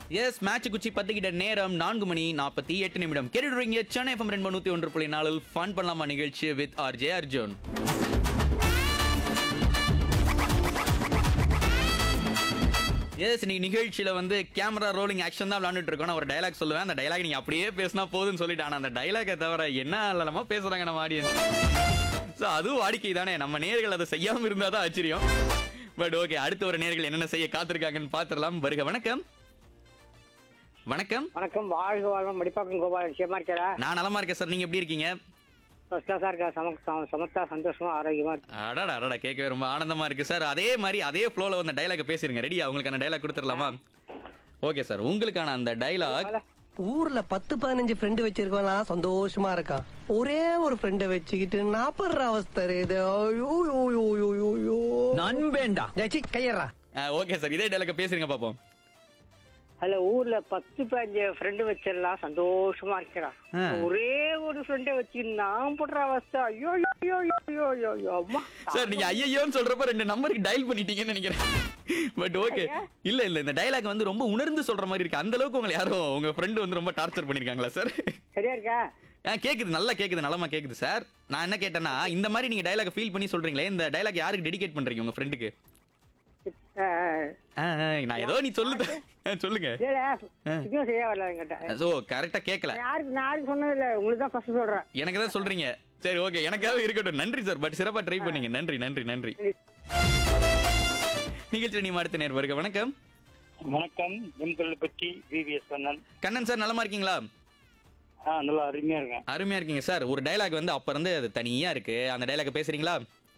S match குச்சி பத்துக்கிட்ட நேரம் நான்கு மணி நாற்பத்தி எட்டு நிமிடம் கேட்டுடுறீங்க சென்னை எஃப்எம் ரெண்டு நூத்தி ஒன்று புள்ளி நாலில் ஃபன் பண்ணலாமா நிகழ்ச்சி with R J Arjun S இன்னைக்கு நிகழ்ச்சியில வந்து கேமரா ரோலிங் ஆக்ஷன் தான் விளாண்டுட்டு இருக்கோம் நான் ஒரு டைலாக் சொல்லுவேன் அந்த டைலாக் நீங்க அப்படியே பேசினா போதும்னு சொல்லிட்டு ஆனா அந்த டைலாக்கை தவிர என்ன இல்லமா பேசுறாங்க நம்ம ஆடியன்ஸ் ஸோ அதுவும் வாடிக்கை தானே நம்ம நேர்கள் அதை செய்யாம இருந்தா தான் ஆச்சரியம் பட் ஓகே அடுத்து ஒரு நேர்கள் என்னென்ன செய்ய காத்திருக்காங்கன்னு பார்த்துடலாம் வருக வணக்கம் வணக்கம் வணக்கம் வாழ்க வாழ்வம் மடிப்பாக்கம் கோபால் நிச்சயமா இருக்கிறா நான் நலமா இருக்கேன் சார் நீங்க எப்படி இருக்கீங்க ஃபர்ஸ்ட் கிளாஸா இருக்கா சம சம- சமத்தா சந்தோஷமா ஆரோக்கியமா இருக்கு அடடா அடடா கேட்கவே ரொம்ப ஆனந்தமா இருக்கு சார் அதே மாதிரி அதே ஃப்ளோல வந்து டைலாக் பேசிருங்க ரெடியா உங்களுக்கான டைலாக் கொடுத்துடலாமா ஓகே சார் உங்களுக்கான அந்த டைலாக் ஊர்ல பத்து பதினஞ்சு ஃப்ரெண்டு வச்சிருக்கவன் சந்தோஷமா இருக்கான் ஒரே ஒரு ஃப்ரெண்டை வச்சுக்கிட்டு நாப்படுற அவஸ்தை இது ஐயோ, ஐயோ, ஐயோ, ஐயோ, ஐயோ, ஐயோ. நண்பேண்டா டேய், சீ, கையறா ஓகே சார் இதே டைலாக் பேசுறீங்க பாப்போம் அதுல ஊர்ல பத்து பதினஞ்சு ஃப்ரெண்டு வச்சிடலாம் சந்தோஷமா இருக்கிறா ஆ. ஒரே ஒரு ஃப்ரெண்டை வச்சு நான் போடுற அவஸ்தை ஐயோ ஐயோ, ஐயோ ஐயோ, ஐயோ ஐயோ ஐயோ அம்மா சார் நீங்க ஐயோன்னு சொல்றப்ப ரெண்டு நம்பருக்கு டயல் பண்ணிட்டீங்கன்னு நினைக்கிறேன் பட் ஓகே இல்ல இல்ல இந்த டைலாக் வந்து ரொம்ப உணர்ந்து சொல்ற மாதிரி இருக்கு அந்த அளவுக்கு உங்களை யாரும் உங்க ஃப்ரெண்டு வந்து ரொம்ப டார்ச்சர் பண்ணிருக்காங்களா சார் சரியா இருக்கா ஆ கேக்குது நல்லா கேக்குது நலமா கேக்குது சார் நான் என்ன கேட்டேன்னா இந்த மாதிரி நீங்க டைலாக் ஃபீல் பண்ணி சொல்றீங்களே இந்த டைலாக் யாருக்கு டெடிகேட் பண்றீங்க உங்க ஃப்ரெண்டுக்கு ஆ, ஆ. நான் ஏதோ நீ சொல்லு ஆ, சொல்லுங்க இல்ல இதுவும் சரியா வரல என்கிட்ட ஸோ கரெக்டா கேட்கல யாருக்கு நான் யாருக்கு சொன்னது இல்ல உங்களுக்கு தான் ஃபர்ஸ்ட் சொல்றேன் எனக்கு தான் சொல்றீங்க சரி ஓகே எனக்காக இருக்கட்டும் நன்றி சார் பட் சிறப்பா ட்ரை பண்ணீங்க நன்றி நன்றி நன்றி நிகழ்ச்சி நீ அடுத்த நேர் வருக வணக்கம் வணக்கம் எம்கல் பற்றி விவிஎஸ் கண்ணன் கண்ணன் சார் நலமா இருக்கீங்களா ஆ நல்லா அருமையா இருக்கேன் அருமையா இருக்கீங்க சார் ஒரு டைலாக் வந்து அப்ப இருந்து அது தனியா இருக்கு அந்த டைலாக் பேசுறீங்களா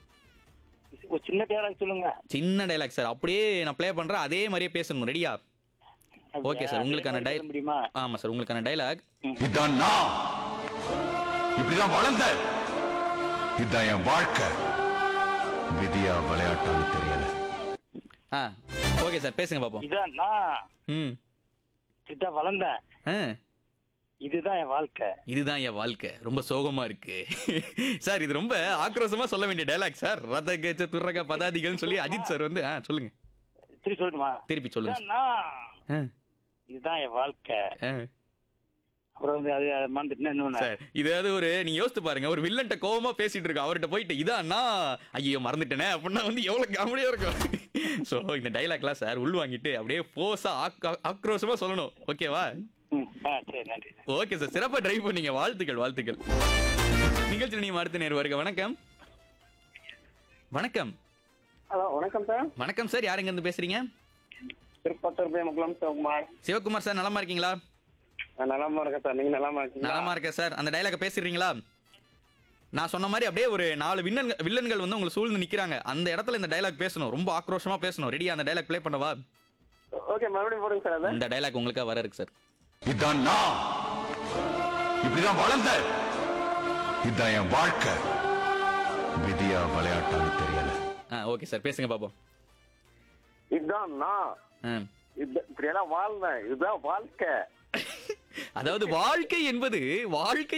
ஒரு சின்ன டேலாக் சொல்லுங்க சின்ன டைலாக் சார் அப்படியே நான் ப்ளே பண்றேன் அதே மாதிரியே பேசணும் ரெடியா ஓகே சார் உங்களுக்கான டை சொல்ல முடியுமா ஆமா சார் உங்களுக்கான டைலாக் இதான் நான் இப்படிதான் வளர்ந்த இதான் என் வாழ்க்கை விதியா விளையாட்டான்னு தெரியல ஆ ஓகே சார் பேசுங்க பாப்போம் இதான் நான் ம் இதான் வளர்ந்தேன் ஆ இதுதான் என் வாழ்க்கை இதுதான் என் வாழ்க்கை ரொம்ப சோகமா இருக்கு சார் இது ரொம்ப ஆக்ரோஷமா சொல்ல வேண்டிய டைலாக் சார் ரத கேச்ச துறக பதாதிகள்னு சொல்லி அஜித் சார் வந்து ஆ சொல்லுங்க திருப்பி சொல்லணுமா திருப்பி சொல்லுங்க இதான் நான் ஆ, இதுதான் என் வாழ்க்கை ஆ. அப்புறம் வந்து அது அதை மறந்துட்டு இன்னொன்னு சார் இதாவது ஒரு நீங்க யோசித்து பாருங்க ஒரு வில்லன்ட்ட கோவமா பேசிட்டு இருக்கு அவர்கிட்ட போயிட்டு இதான்னா ஐயோ மறந்துட்டேனே அப்படின்னா வந்து எவ்வளவு காமெடியா இருக்கும் சோ இந்த டைலாக்லாம் சார் உள் வாங்கிட்டு அப்படியே போஸா ஆக்ரோஷமா சொல்லணும் ஓகேவா ம், ஆ சரி நன்றி ஓகே சார் சிறப்பா டிரைவ் பண்ணீங்க வாழ்த்துக்கள் வாழ்த்துக்கள் நிகழ்ச்சி நீ அடுத்த நேர் வருக வணக்கம் வணக்கம் ஹலோ வணக்கம் சார் வணக்கம் சார் யாருங்க இருந்து பேசுறீங்க திருப்பத்தூர் பேமக்குளம் சிவகுமார் சிவகுமார் சார் நலமா இருக்கீங்களா நான் நலமா இருக்கேன் சார் நீங்க நலமா இருக்கீங்களா நலமா இருக்கேன் சார் அந்த டைலாக பேசுறீங்களா நான் சொன்ன மாதிரி அப்படியே ஒரு நாலு வில்லன்கள் வில்லன்கள் வந்து உங்களை சூழ்ந்து நிக்கிறாங்க அந்த இடத்துல இந்த டைலாக் பேசணும் ரொம்ப ஆக்ரோஷமா பேசணும் ரெடியா அந்த டைலாக் ப்ளே பண்ணவா ஓகே மறுபடியும் போடுங்க சார் அதை இந்த டைலாக் உங்களுக்காக வர இருக்கு சார் இதான் நான் இப்படிதான் வளர்ந்த இதான் என் வாழ்க்கை விதியா விளையாட்டான்னு தெரியல ஆ ஓகே சார் பேசுங்க பாப்போம் இதுதான் நான் ஆ. இது- இப்படியெல்லாம் வாழ்ந்தேன் இதுதான் வாழ்க்கை அதாவது வாழ்க்கை என்பது வாழ்க்கை